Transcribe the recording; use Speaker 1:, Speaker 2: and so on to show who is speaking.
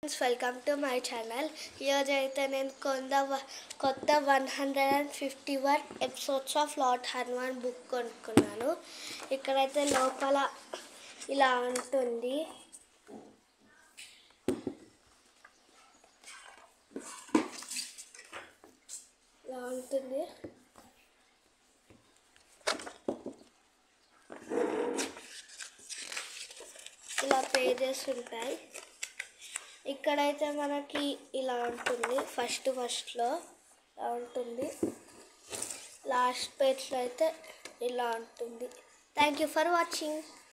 Speaker 1: welcome to my channel ఈరోజు అయితే నేను కొంద కొత్త one hundred and fifty one episodes of Lord Hanuman book కొనుక్కున్నాను ఇక్కడైతే లోపల ఇలా ఉంటుంది ఇలా ఉంటుంది ఇలా పేజెస్ ఉంటాయి ఇక్కడైతే మనకి ఇలా ఉంటుంది ఫస్ట్ ఫస్ట్లో ఇలా ఉంటుంది లాస్ట్ పేజ్లో అయితే ఇలా ఉంటుంది థ్యాంక్ యూ ఫర్ వాచింగ్